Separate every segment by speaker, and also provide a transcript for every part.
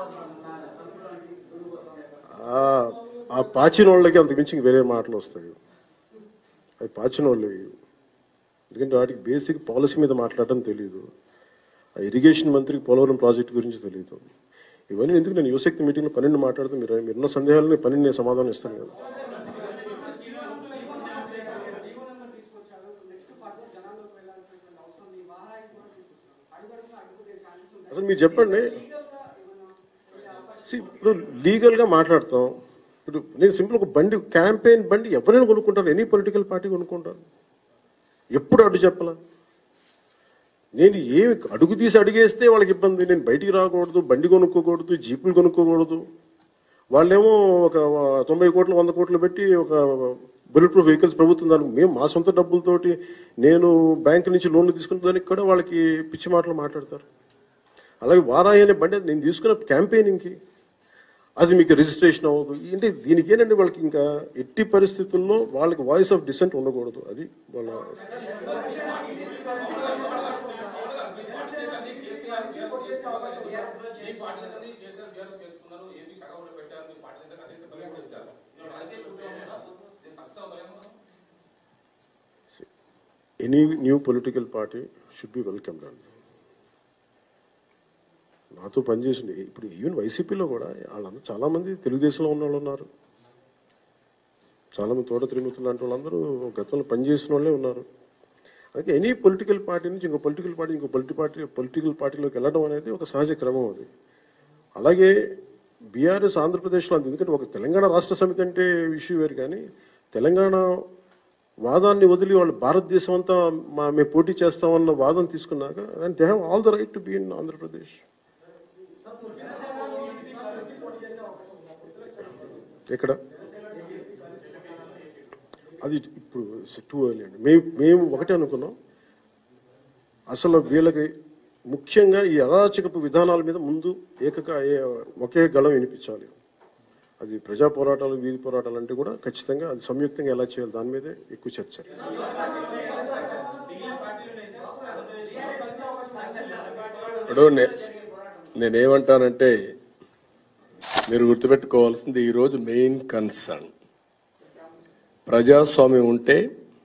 Speaker 1: ఆ- ఆ పాచిన వాళ్ళకి అంత మించి వేరే మాటలు వస్తాయి అవి పాచిన వాళ్ళు ఎందుకంటే వాటికి బేసిక్ పాలసీ మీద మాట్లాడటం తెలియదు ఆ ఇరిగేషన్ మంత్రికి పోలవరం ప్రాజెక్ట్ గురించి తెలియదు ఇవన్నీ ఎందుకు నేను యువశక్తి మీటింగ్లో పన్నెండు మాట్లాడుతూ మీరు మీరున్న సందేహాలని పన్నెండు నేను సమాధానం ఇస్తాను కదా అసలు మీరు చెప్పండి See, ఇప్పుడు లీగల్గా మాట్లాడతాం ఇప్పుడు నేను సింపుల్ ఒక బండి క్యాంపెయిన్ బండి ఎవరైనా కొనుక్కుంటారు ఎనీ పొలిటికల్ పార్టీ కొనుక్కుంటారు ఎప్పుడు అడ్డు చెప్పాల నేను ఏమి అడుగు తీసి అడిగేస్తే వాళ్ళకి ఇబ్బంది నేను బయటికి రాకూడదు బండి కొనుక్కోకూడదు జీపులు కొనుక్కోకూడదు వాళ్ళేమో ఒక తొంభై కోట్లు వంద కోట్లు పెట్టి ఒక బుల్లెట్ ప్రూఫ్ వెహికల్స్ ప్రభుత్వం దానికి మేము మా సొంత డబ్బులతోటి నేను బ్యాంక్ నుంచి లోన్లు తీసుకున్న దానికి కూడా వాళ్ళకి పిచ్చి మాటలు మాట్లాడతారు అలాగే వారాయి అనే బండి నేను తీసుకున్న క్యాంపెయినింగ్కి అది మీకు రిజిస్ట్రేషన్ అవ్వదు అంటే దీనికి ఏంటంటే వాళ్ళకి ఇంకా ఎట్టి పరిస్థితుల్లో వాళ్ళకి వాయిస్ ఆఫ్ డిసెంట్ ఉండకూడదు అది వాళ్ళ any new political party should be welcomed అండి నాతో పనిచేసింది ఇప్పుడు ఈవెన్ వైసీపీలో కూడా వాళ్ళందరూ చాలా మంది తెలుగుదేశంలో ఉన్న వాళ్ళు ఉన్నారు చాలా మంది తోట తిరుమతులు లాంటి వాళ్ళందరూ గతంలో పనిచేసిన వాళ్ళే ఉన్నారు అందుకే ఎనీ పొలిటికల్ పార్టీ నుంచి ఇంకో పొలిటికల్ పార్టీ ఇంకో పొలిటికల్ పార్టీ పొలిటికల్ పార్టీలోకి వెళ్ళడం అనేది ఒక సహజ క్రమం అది అలాగే బీఆర్ఎస్ ఆంధ్రప్రదేశ్లో అంత ఎందుకంటే ఒక తెలంగాణ రాష్ట్ర సమితి అంటే ఇష్యూ వేరు కానీ తెలంగాణ వాదాన్ని వదిలి వాళ్ళు భారతదేశం అంతా మా మేము పోటీ చేస్తామన్న వాదం తీసుకున్నాక they have all the right to be in Andhra Pradesh ఎక్కడ అది ఇప్పుడు టూ ఎర్లీ అండి మేము మేము ఒకటే అనుకున్నాం అసలు వీళ్ళకి ముఖ్యంగా ఈ అరాచకపు విధానాల మీద ముందు ఏకక ఏ- ఒకే గళం వినిపించాలి అది ప్రజా పోరాటాలు వీధి పోరాటాలు అంటే కూడా ఖచ్చితంగా అది సంయుక్తంగా ఎలా చేయాలి దాని మీదే ఎక్కువ చర్చ
Speaker 2: ఇప్పుడు నే- నేనేమంటానంటే మీరు గుర్తుపెట్టుకోవాల్సింది ఈరోజు మెయిన్ కన్సర్న్ ప్రజాస్వామ్యం ఉంటే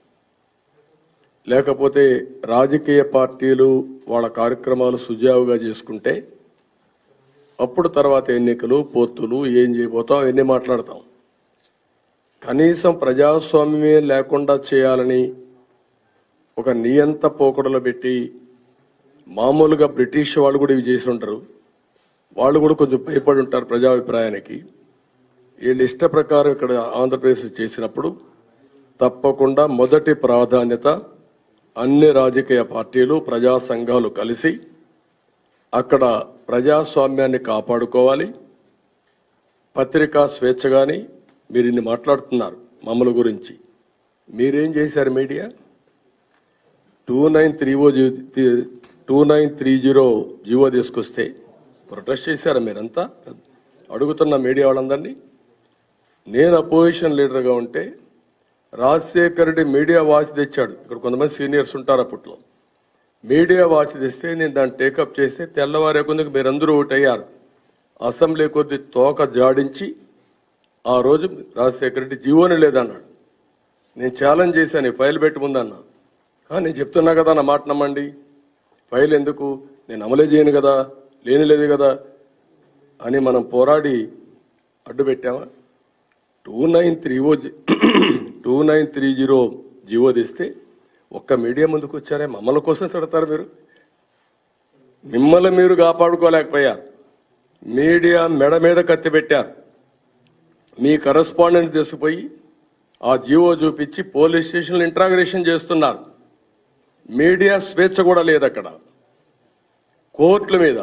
Speaker 2: లేకపోతే రాజకీయ పార్టీలు వాళ్ళ కార్యక్రమాలు సుజావుగా చేసుకుంటే అప్పుడు తర్వాత ఎన్నికలు పొత్తులు ఏం చేయబోతాం అవన్నీ మాట్లాడతాం కనీసం ప్రజాస్వామ్యమే లేకుండా చేయాలని ఒక నియంత పోకడలు పెట్టి మామూలుగా బ్రిటిష్ వాళ్ళు కూడా ఇవి చేసి ఉంటారు వాళ్ళు కూడా కొంచెం భయపడి ఉంటారు ప్రజాభిప్రాయానికి వీళ్ళు ఇష్ట ప్రకారం ఇక్కడ ఆంధ్రప్రదేశ్ చేసినప్పుడు తప్పకుండా మొదటి ప్రాధాన్యత అన్ని రాజకీయ పార్టీలు ప్రజా సంఘాలు కలిసి అక్కడ ప్రజాస్వామ్యాన్ని కాపాడుకోవాలి పత్రికా స్వేచ్ఛ కానీ మీరు ఇన్ని మాట్లాడుతున్నారు మమ్మల గురించి మీరేం చేశారు media two nine three O two nine three zero GO తీసుకొస్తే ప్రొటెస్ట్ చేశారా మీరంతా అడుగుతున్న మీడియా వాళ్ళందరినీ నేను అపోజిషన్ లీడర్గా ఉంటే రాజశేఖర్ రెడ్డి మీడియా వాచ్ తెచ్చాడు ఇక్కడ కొంతమంది సీనియర్స్ ఉంటారు అప్పట్లో మీడియా వాచ్ తెస్తే నేను దాన్ని టేకప్ చేస్తే తెల్లవారే కొందుకు మీరందరూ ఒకటయ్యారు అసెంబ్లీ కొద్ది తోక జాడించి ఆ రోజు రాజశేఖర రెడ్డి జీవోని లేదన్నాడు నేను ఛాలెంజ్ చేశాను ఈ ఫైల్ పెట్టి ముందన్నా "ఆ, నేను చెప్తున్నా కదా నా మాట నమ్మండి ఫైల్ ఎందుకు నేను అమలే చేయను కదా లేని లేదు కదా అని మనం పోరాడి అడ్డు పెట్టామా two nine three O two nine three zero GO తెస్తే ఒక్క మీడియా ముందుకు వచ్చారే మమ్మల్ని కోసం పెడతారు మీరు మిమ్మల్ని మీరు కాపాడుకోలేకపోయారు మీడియా మెడ మీద కత్తి పెట్టారు మీ కరస్పాండెంట్ తీసుకుపోయి ఆ జీవో చూపించి పోలీస్ స్టేషన్లో ఇంట్రాగరేషన్ చేస్తున్నారు మీడియా స్వేచ్ఛ కూడా లేదు అక్కడ కోర్టుల మీద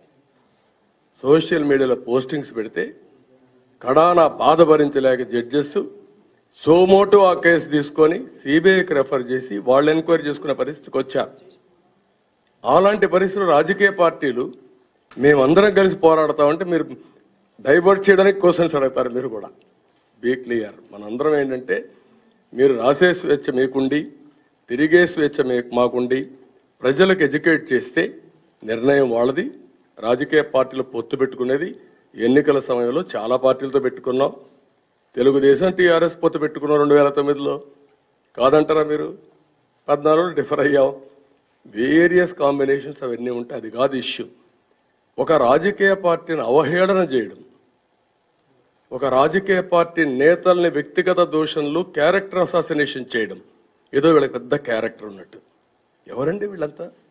Speaker 2: సోషల్ మీడియాలో పోస్టింగ్స్ పెడితే కడాన బాధ భరించలేక జడ్జెస్ సోమోటో ఆ కేసు తీసుకొని సిబిఐకి రెఫర్ చేసి వాళ్ళు ఎంక్వైరీ చేసుకునే పరిస్థితికి వచ్చారు అలాంటి పరిస్థితులు రాజకీయ పార్టీలు మేమందరం కలిసి పోరాడతామంటే మీరు డైవర్ట్ చేయడానికి క్వశ్చన్స్ అడుగుతారు మీరు కూడా బీ క్లియర్ మనందరం ఏంటంటే మీరు రాసే స్వేచ్ఛ మీకుండి తిరిగే స్వేచ్ఛ మీ మాకుండి ప్రజలకు ఎడ్యుకేట్ చేస్తే నిర్ణయం వాళ్ళది రాజకీయ పార్టీలు పొత్తు పెట్టుకునేది ఎన్నికల సమయంలో చాలా పార్టీలతో పెట్టుకున్నాం తెలుగుదేశం టీఆర్ఎస్ పొత్తు పెట్టుకున్నాం రెండు వేల తొమ్మిదిలో కాదంటారా మీరు పద్నాలుగులో డిఫర్ అయ్యాం వేరియస్ కాంబినేషన్స్ అవన్నీ ఉంటాయి అది కాదు ఇష్యూ ఒక రాజకీయ పార్టీని అవహేళన చేయడం ఒక రాజకీయ పార్టీ నేతల్ని వ్యక్తిగత దోషంలో క్యారెక్టర్ అసాసినేషన్ చేయడం ఏదో వీళ్ళకి పెద్ద క్యారెక్టర్ ఉన్నట్టు ఎవరండి వీళ్ళంతా